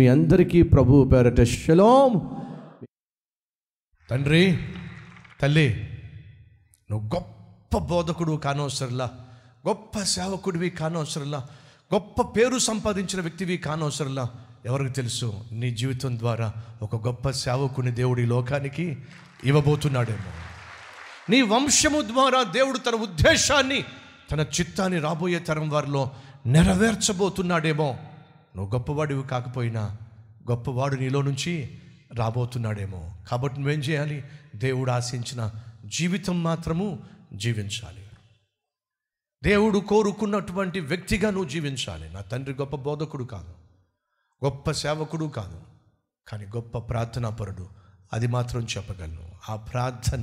అందరికీ ప్రభు పేరట షలోం తండ్రి తల్లి నువ్వు గొప్ప బోధకుడు కానవసరంలా గొప్ప సేవకుడివి కానవసరంలా గొప్ప పేరు సంపాదించిన వ్యక్తివి కానవసరంలా ఎవరికి తెలుసు నీ జీవితం ద్వారా ఒక గొప్ప సేవకుని దేవుడి లోకానికి ఇవ్వబోతున్నాడేమో నీ వంశము ద్వారా దేవుడు తన ఉద్దేశాన్ని తన చిత్తాన్ని రాబోయే తరం వారిలో నెరవేర్చబోతున్నాడేమో నువ్వు గొప్పవాడివి కాకపోయినా గొప్పవాడు నీలో నుంచి రాబోతున్నాడేమో కాబట్టి నువ్వేం చేయాలి దేవుడు ఆశించిన జీవితం మాత్రము జీవించాలి దేవుడు కోరుకున్నటువంటి వ్యక్తిగా నువ్వు జీవించాలి నా తండ్రి గొప్ప బోధకుడు కాదు గొప్ప సేవకుడు కాదు కానీ గొప్ప ప్రార్థనాపరుడు అది మాత్రం చెప్పగలను ఆ ప్రార్థన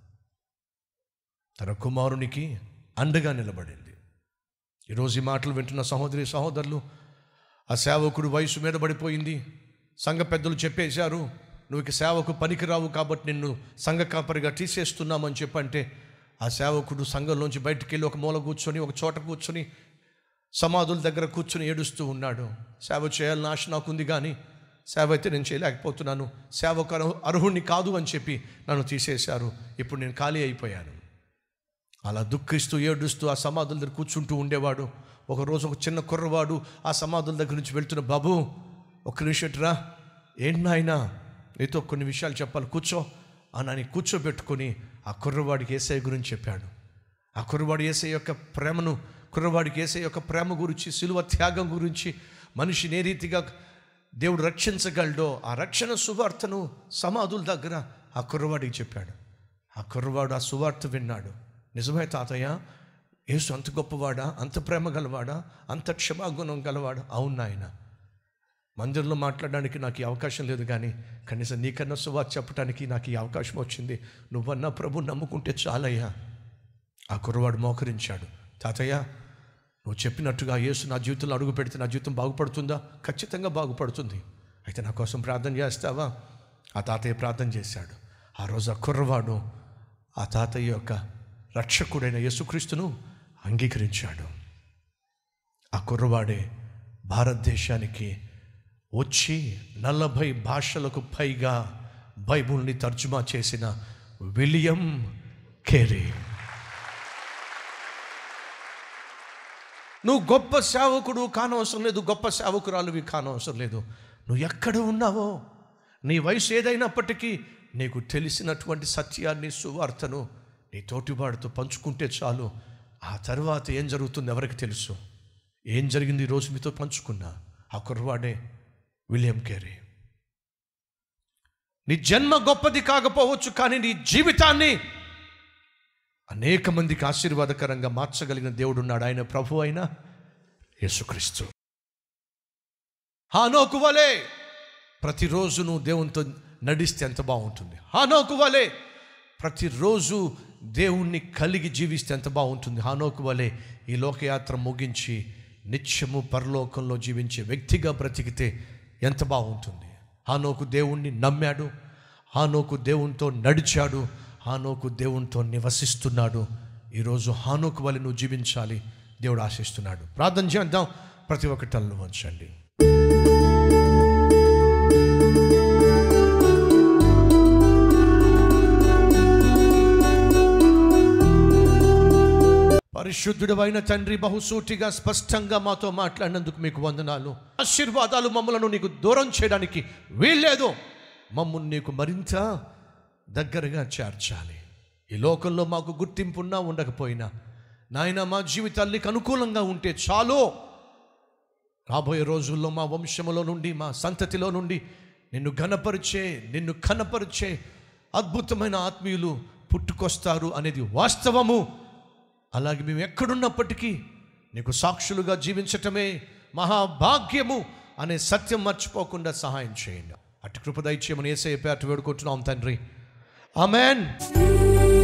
తన కుమారునికి అండగా నిలబడింది ఈరోజు ఈ మాటలు వింటున్న సహోదరి సహోదరులు ఆ సేవకుడు వయసు మీద పడిపోయింది సంఘ పెద్దలు చెప్పేశారు నువ్వు ఇక సేవకు పనికిరావు కాబట్టి నిన్ను సంఘ కాపరిగా తీసేస్తున్నామని చెప్పంటే ఆ సేవకుడు సంఘంలోంచి బయటికి వెళ్ళి ఒక మూల కూర్చొని ఒక చోట కూర్చొని సమాధుల దగ్గర కూర్చొని ఏడుస్తూ ఉన్నాడు సేవ చేయాలని ఆశ నాకుంది కానీ సేవ అయితే నేను చేయలేకపోతున్నాను సేవకు అర్హు అర్హుణ్ణి కాదు అని చెప్పి నన్ను తీసేశారు ఇప్పుడు నేను ఖాళీ అయిపోయాను అలా దుఃఖిస్తూ ఏడుస్తూ ఆ సమాధుల దగ్గర కూర్చుంటూ ఉండేవాడు ఒకరోజు ఒక చిన్న కుర్రవాడు ఆ సమాధుల దగ్గర నుంచి వెళ్తున్న బాబు ఒక్క నిమిషం రా ఏంటి నాయనా నీతో కొన్ని విషయాలు చెప్పాలి కూర్చో అని కూర్చోబెట్టుకొని ఆ కుర్రవాడికి ఏసఐ గురించి చెప్పాడు ఆ కుర్రవాడు ఏసై యొక్క ప్రేమను కుర్రవాడికి ఏసై యొక్క ప్రేమ గురించి సిలువ త్యాగం గురించి మనిషిని ఏ రీతిగా దేవుడు రక్షించగలడో ఆ రక్షణ సువార్తను సమాధుల దగ్గర ఆ కుర్రవాడికి చెప్పాడు ఆ కుర్రవాడు ఆ సువార్త విన్నాడు నిజమే తాతయ్య యేసు అంత గొప్పవాడా అంత ప్రేమ గలవాడా అంత క్షమాగుణం గలవాడా అవును నాయన మందిరంలో మాట్లాడడానికి నాకు ఈ అవకాశం లేదు కానీ కనీసం నీకన్నా సువార్త చెప్పడానికి నాకు ఈ అవకాశం వచ్చింది నువ్వన్నా ప్రభు నమ్ముకుంటే చాలయ్యా ఆ కుర్రవాడు మోకరించాడు తాతయ్య నువ్వు చెప్పినట్టుగా యేసు నా జీవితంలో అడుగు పెడితే నా జీవితం బాగుపడుతుందా ఖచ్చితంగా బాగుపడుతుంది అయితే నా కోసం ప్రార్థన చేస్తావా ఆ తాతయ్య ప్రార్థన చేశాడు ఆ రోజు ఆ కుర్రవాడు ఆ తాతయ్య యొక్క రక్షకుడైన యేసుక్రీస్తును అంగీకరించాడు ఆ కుర్రవాడే భారతదేశానికి వచ్చి నలభై భాషలకు పైగా బైబుల్ని తర్జుమా చేసిన విలియం కేరీ నువ్వు గొప్ప సేవకుడు కానవసరం లేదు గొప్ప సేవకురాలువి కానవసరం లేదు నువ్వు ఎక్కడ ఉన్నావో నీ వయసు ఏదైనప్పటికీ నీకు తెలిసినటువంటి సత్యాన్ని సువార్తను నీ తోటివాడితో పంచుకుంటే చాలు ఆ తర్వాత ఏం జరుగుతుంది ఎవరికి తెలుసు ఏం జరిగింది ఈరోజు మీతో పంచుకున్నా ఆ కుర్రవాడే విలియం కేరీ నీ జన్మ గొప్పది కాకపోవచ్చు కానీ నీ జీవితాన్ని అనేక మందికి ఆశీర్వాదకరంగా మార్చగలిగిన దేవుడు ఉన్నాడు ఆయన ప్రభు అయిన యేసుక్రీస్తు హానోకు వలే ప్రతిరోజు నువ్వు దేవునితో నడిస్తే ఎంత బాగుంటుంది హానోకు వలే ప్రతిరోజు దేవుణ్ణి కలిగి జీవిస్తే ఎంత బాగుంటుంది హానోకు వలే ఈ లోకయాత్ర ముగించి నిత్యము పరలోకంలో జీవించే వ్యక్తిగా బ్రతికితే ఎంత బాగుంటుంది హానోకు దేవుణ్ణి నమ్మాడు హానోకు దేవునితో నడిచాడు హానోకు దేవునితో నివసిస్తున్నాడు ఈరోజు హానోకు వలె నువ్వు జీవించాలి దేవుడు ఆశిస్తున్నాడు ప్రార్థన చేద్దాం ప్రతి ఒక్క తల్లు వంచండి పరిశుద్ధుడు అయిన తండ్రి బహుసూటిగా స్పష్టంగా మాతో మాట్లాడినందుకు మీకు వందనాలు ఆశీర్వాదాలు మమ్మలను నీకు దూరం చేయడానికి వీల్లేదు మమ్మల్ని నీకు మరింత దగ్గరగా చేర్చాలి ఈ లోకంలో మాకు గుర్తింపు ఉన్నా ఉండకపోయినా నాయన మా జీవితాలు నీకు అనుకూలంగా ఉంటే చాలు రాబోయే రోజుల్లో మా వంశములో నుండి మా సంతతిలో నుండి నిన్ను ఘనపరిచే నిన్ను కనపరిచే అద్భుతమైన ఆత్మీయులు పుట్టుకొస్తారు అనేది వాస్తవము అలాగే మేము ఎక్కడున్నప్పటికీ నీకు సాక్షులుగా జీవించటమే మహాభాగ్యము అనే సత్యం మర్చిపోకుండా సహాయం చేయండి అటు కృప దయచేయమని ఏసే పేట వేడుకుంటున్నాం తండ్రి ఆమెన్